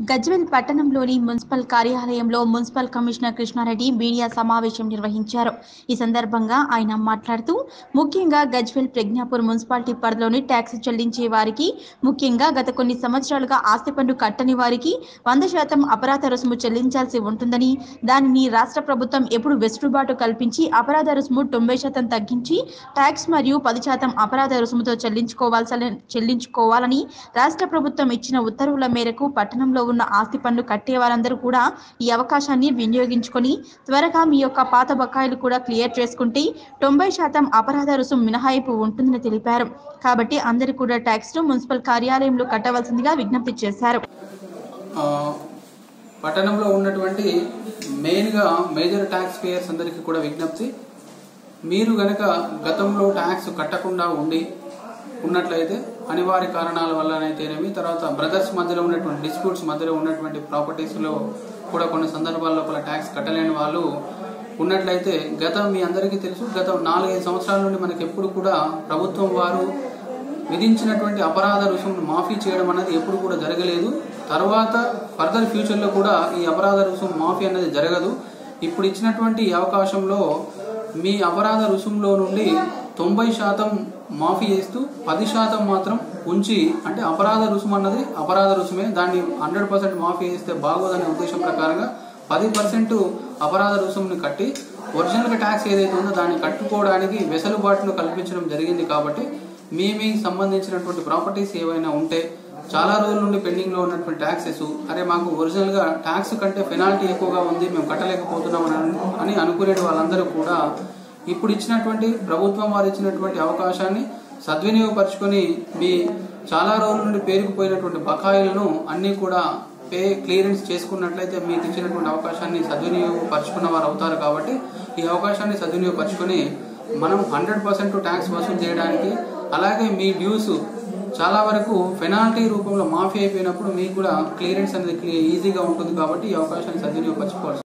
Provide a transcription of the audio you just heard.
గజ్వెల్ పట్టణంలోని మున్సిపల్ కార్యాలయంలో municipal commissioner Krishna Reddy media సమావేశం నిర్వహించారు ఈ సందర్భంగా ఆయన మాట్లాడుతూ ముఖ్యంగా గజ్వెల్ ప్రజ్ఞాపూర్ మున్సిపాలిటీ పరిధిలోని ట్యాక్స్ చెల్లించే వారికి ముఖ్యంగా గత కొన్ని సంవత్సరాలుగా ఆస్తి పన్ను కట్టని వారికి వంద శాతం అపరాధ రుసుము చెల్లించాల్సి ఉంటుందని దానిని రాష్ట్ర ప్రభుత్వం ఎప్పుడు వెసులుబాటు కల్పించి అపరాధ రుసుము తొంభై శాతం తగ్గించి ట్యాక్స్ మరియు పది శాతం అపరాధ రుసుముతో చెల్లించుకోవాల్సిన చెల్లించుకోవాలని రాష్ట్ర ప్రభుత్వం ఇచ్చిన ఉత్తర్వుల మేరకు పట్టణంలో ఉన్న ఆస్తి పన్ను కట్టే వారందరూ కూడా ఈ అవకాశాన్ని వినియోగించుకొని త్వరగా మీ యొక్క పాత బకాయిలు కూడా క్లియర్ చేసుకుంటే తొంభై శాతం అపరాధ రుసుము మినహాయింపు ఉంటుందని తెలిపారు కాబట్టి అందరూ కూడా ట్యాక్స్ ను మున్సిపల్ కార్యాలయంలో కట్టవలసిందిగా విజ్ఞప్తి చేశారు ఆ, పట్టణంలో ఉన్నటువంటి మెయిన్గా మేజర్ ట్యాక్స్ పేయర్స్ అందరికీ కూడా విజ్ఞప్తి మీరు గనక గతంలో ట్యాక్స్ కట్టకుండా ఉండి ఉన్నట్లయితే అనివార్య కారణాల వల్లనైతేనేమి తర్వాత బ్రదర్స్ మధ్యలో ఉన్నటువంటి డిస్ప్యూట్స్ మధ్యలో ఉన్నటువంటి ప్రాపర్టీస్లో కూడా కొన్ని సందర్భాల లోపల ట్యాక్స్ కట్టలేని వాళ్ళు ఉన్నట్లయితే గత మీ అందరికీ తెలుసు గత నాలుగైదు సంవత్సరాల నుండి మనకి ఎప్పుడు కూడా ప్రభుత్వం వారు విధించినటువంటి అపరాధ రుసుమును మాఫీ చేయడం అనేది ఎప్పుడు కూడా జరగలేదు తర్వాత ఫర్దర్ ఫ్యూచర్లో కూడా ఈ అపరాధ రుసుము మాఫీ అనేది జరగదు ఇప్పుడు ఇచ్చినటువంటి ఈ అవకాశంలో మీ అపరాధ రుసుములో నుండి తొంభై శాతం మాఫీ చేస్తూ పది శాతం మాత్రం ఉంచి అంటే అపరాధ రుసుము అన్నది అపరాధ రుసుమే దాన్ని హండ్రెడ్ పర్సెంట్ మాఫీ చేస్తే బాగోదనే ఉద్దేశం ప్రకారంగా పది పర్సెంట్ అపరాధ రుసుముని కట్టి ఒరిజినల్గా ట్యాక్స్ ఏదైతే ఉందో దాన్ని కట్టుకోవడానికి వెసులుబాటును కల్పించడం జరిగింది కాబట్టి మీ మీకు సంబంధించినటువంటి ప్రాపర్టీస్ ఏవైనా ఉంటే చాలా రోజుల నుండి పెండింగ్ లో ఉన్నటువంటి ట్యాక్సెస్ అరే మాకు ఒరిజినల్ గా ట్యాక్స్ కంటే పెనాల్టీ ఎక్కువగా ఉంది మేము కట్టలేకపోతున్నాం అని అను- అని అనుకునే వాళ్ళందరూ కూడా ఇప్పుడు ఇచ్చినటువంటి ప్రభుత్వం వారు ఇచ్చినటువంటి అవకాశాన్ని సద్వినియోగపరుచుకొని మీ చాలా రోజుల నుండి పేరుకుపోయినటువంటి బకాయిలను అన్ని కూడా పే క్లియరెన్స్ చేసుకున్నట్లయితే మీకు ఇచ్చినటువంటి అవకాశాన్ని సద్వినియోగపరుచుకున్న వారు అవుతారు కాబట్టి ఈ అవకాశాన్ని సద్వినియోగపరుచుకొని మనం హండ్రెడ్ పర్సెంట్ ట్యాక్స్ వసూలు చేయడానికి అలాగే మీ డ్యూస్ చాలా వరకు పెనాల్టీ రూపంలో మాఫీ అయిపోయినప్పుడు మీకు కూడా క్లియరెన్స్ అనేది ఈజీగా ఉంటుంది కాబట్టి ఈ అవకాశాన్ని సద్వినియోగపరచుకోవాలి